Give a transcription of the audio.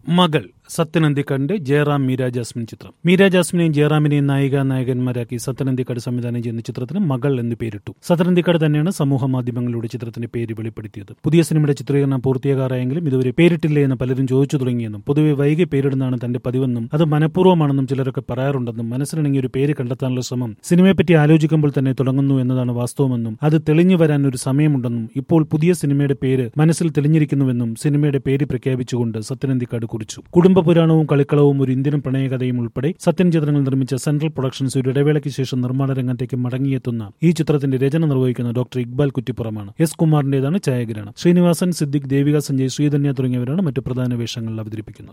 മകൾ സത്യനന്ദിക്കാടിന്റെ ജയറാം മീര ജാസ്മിൻ ചിത്രം മീര ജാസ്മിനെയും ജയറാമിനെയും നായിക നായകന്മാരാക്കി സത്യനന്ദിക്കാട് സംവിധാനം ചെയ്യുന്ന ചിത്രത്തിന് മകൾ എന്ന് പേരിട്ടു സത്യനന്ദിക്കാട് തന്നെയാണ് സമൂഹ മാധ്യമങ്ങളിലൂടെ ചിത്രത്തിന്റെ പേര് വെളിപ്പെടുത്തിയത് പുതിയ സിനിമയുടെ ചിത്രീകരണം പൂർത്തിയാകാറായെങ്കിലും ഇതുവരെ പേരിട്ടില്ലേ എന്ന് പലരും ചോദിച്ചു തുടങ്ങിയെന്നും പൊതുവെ വൈകി പേരിടുന്നതാണ് തന്റെ പതിവെന്നും അത് മനഃപൂർവ്വമാണെന്നും ചിലരൊക്കെ പറയാറുണ്ടെന്നും മനസ്സിലിണങ്ങിയ ഒരു പേര് കണ്ടെത്താനുള്ള ശ്രമം സിനിമയെപ്പറ്റി ആലോചിക്കുമ്പോൾ തന്നെ തുടങ്ങുന്നു എന്നതാണ് വാസ്തവമെന്നും അത് തെളിഞ്ഞു വരാൻ ഒരു സമയമുണ്ടെന്നും ഇപ്പോൾ പുതിയ സിനിമയുടെ പേര് മനസ്സിൽ തെളിഞ്ഞിരിക്കുന്നുവെന്നും സിനിമയുടെ പേര് പ്രഖ്യാപിച്ചുകൊണ്ട് സത്യനന്ദിക്കാട് കുറിച്ചു കുടുംബ പുരാണവും കളിക്കളവും ഒരു ഇന്ത്യൻ പ്രണയകഥയും ഉൾപ്പെടെ സത്യൻ ചിത്രങ്ങൾ നിർമ്മിച്ച സെൻട്രൽ പ്രൊഡക്ഷൻസ് ഒരു ഇടവേളയ്ക്ക് ശേഷം നിർമ്മാണ രംഗത്തേക്ക് മടങ്ങിയെത്തുന്ന ഈ ചിത്രത്തിന്റെ രചന നിർവഹിക്കുന്ന ഡോക്ടർ ഇക്ബാൽ കുറ്റിപ്പുറമാണ് എസ് കുമാറിന്റേതാണ് ഛായാഗ്രഹണം ശ്രീനിവാസൻ സിദ്ദിഖ് ദേവിക സഞ്ജയ് ശ്രീധന്യ തുടങ്ങിയവരാണ് മറ്റു പ്രധാന വേഷങ്ങളിൽ അവതരിപ്പിക്കുന്നത്